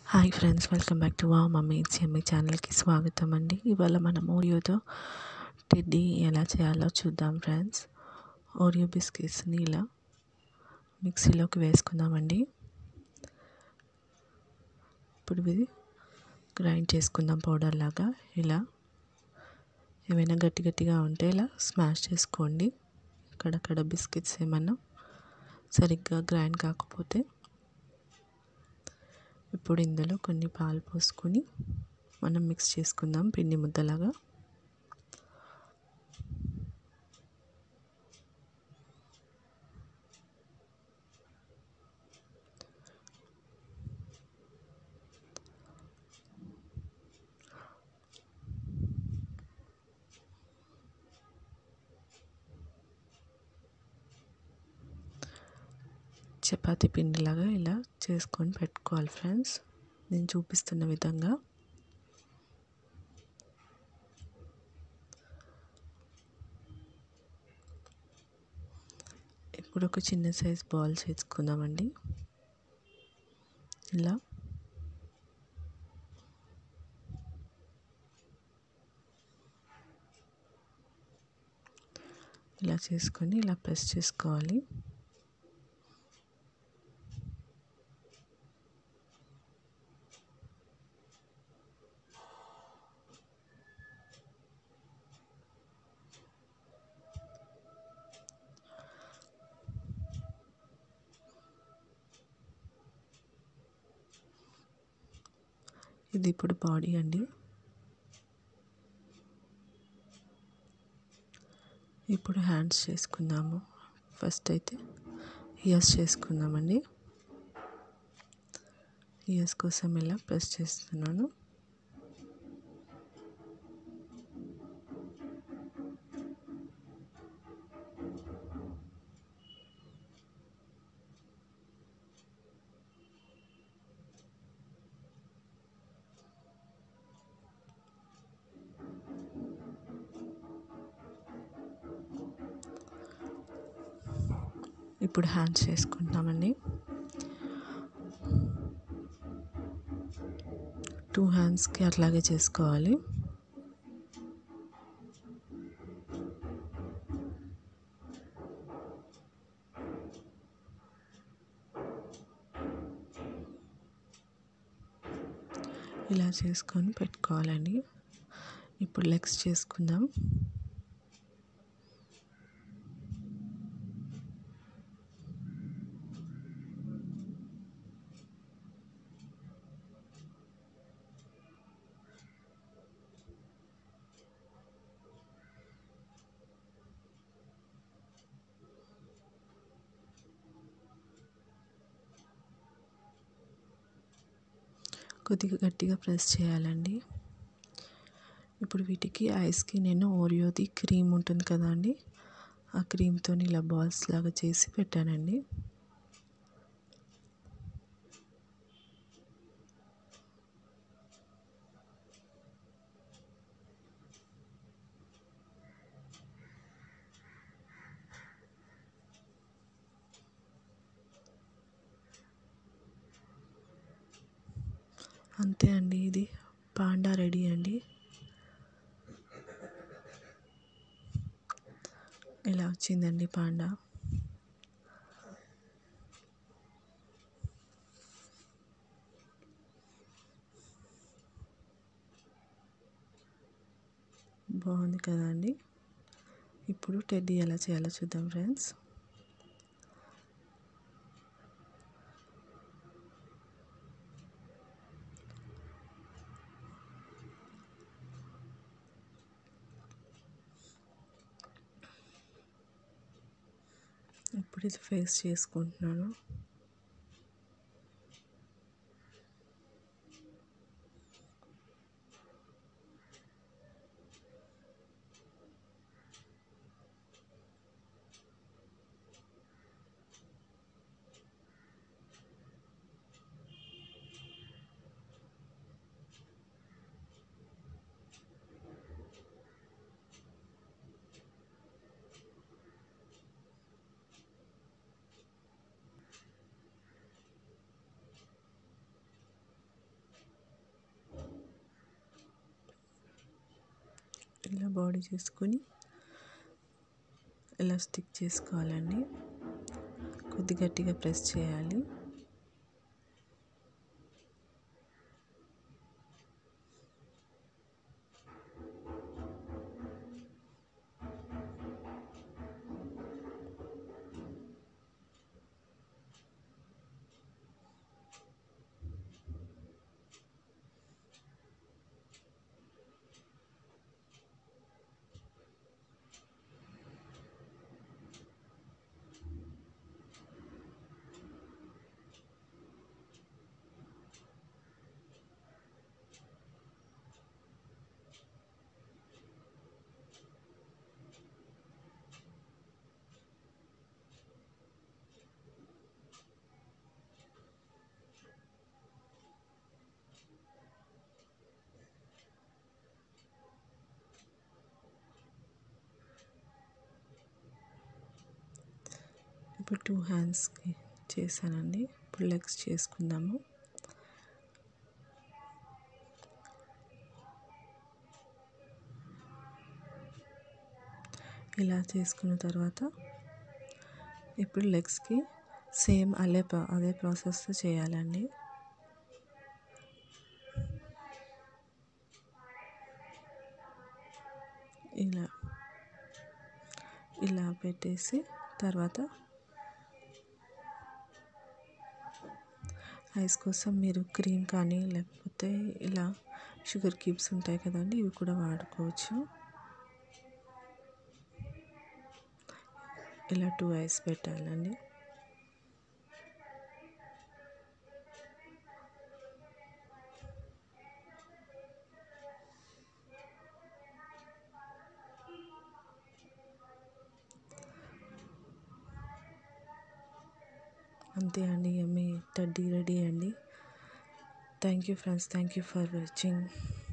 hi friends welcome back to వా mummy it's Emmy ఛానల్కి స్వాగతం అండి ఇవాళ మనం ఓరియోతో టెడ్డీ ఎలా చేయాలో చూద్దాం ఫ్రెండ్స్ ఓరియో బిస్కెట్స్ని ఇలా మిక్సీలోకి వేసుకుందామండి ఇప్పుడు ఇది గ్రైండ్ చేసుకుందాం పౌడర్ లాగా ఇలా ఏమైనా గట్టి గట్టిగా ఉంటే ఇలా స్మాష్ చేసుకోండి అక్కడక్కడ బిస్కెట్స్ ఏమన్నా సరిగ్గా గ్రైండ్ కాకపోతే ఇప్పుడు ఇందులో కొన్ని పాలు పోసుకొని మనం మిక్స్ చేసుకుందాం పిండి ముద్దలాగా చపాతీ పిండిలాగా ఇలా చేసుకొని పెట్టుకోవాలి ఫ్రెండ్స్ నేను చూపిస్తున్న విధంగా ఇప్పుడు ఒక చిన్న సైజ్ బాల్ చేసుకుందామండి ఇలా ఇలా చేసుకొని ఇలా ప్రెస్ చేసుకోవాలి ఇది ఇప్పుడు బాడీ అండి ఇప్పుడు హ్యాండ్స్ చేసుకుందాము ఫస్ట్ అయితే ఇయర్స్ చేసుకుందామండి ఇయర్స్ కోసం ఇలా ప్రెస్ చేస్తున్నాను ఇప్పుడు హ్యాండ్స్ చేసుకుంటున్నామండి టూ హ్యాండ్స్కి అట్లాగే చేసుకోవాలి ఇలా చేసుకొని పెట్టుకోవాలండి ఇప్పుడు లెగ్స్ చేసుకుందాం కొద్దిగా గట్టిగా ప్రెస్ చేయాలండి ఇప్పుడు వీటికి ఐస్కి నేను ఓరియోది క్రీమ్ ఉంటుంది కదా అండి ఆ క్రీమ్తో ఇలా బాల్స్ లాగా చేసి పెట్టానండి అంతే అండి ఇది పాండా రెడీ అండి ఇలా వచ్చిందండి పాండా బాగుంది కదా అండి ఇప్పుడు టెడ్డీ ఎలా చేయాలో చూద్దాం ఫ్రెండ్స్ ఇప్పుడు ఇది ఫేస్ చేసుకుంటున్నాను ఇలా బాడీ చేసుకొని ఇలా స్టిక్ చేసుకోవాలండి కొద్ది గట్టిగా ప్రెస్ చేయాలి ఇప్పుడు టూ హ్యాండ్స్కి చేశానండి ఇప్పుడు లెగ్స్ చేసుకుందాము ఇలా చేసుకున్న తర్వాత ఇప్పుడు లెగ్స్కి సేమ్ అదే అదే ప్రాసెస్ చేయాలండి ఇలా ఇలా పెట్టేసి తర్వాత ఐస్ కోసం మీరు క్రీమ్ కానీ లేకపోతే ఇలా షుగర్ క్యూబ్స్ ఉంటాయి కదండి ఇవి కూడా వాడుకోవచ్చు ఇలా టూ ఐస్ పెట్టాలండి అంతే అండి మీ టడ్డీ రెడీ అండి thank you friends thank you for watching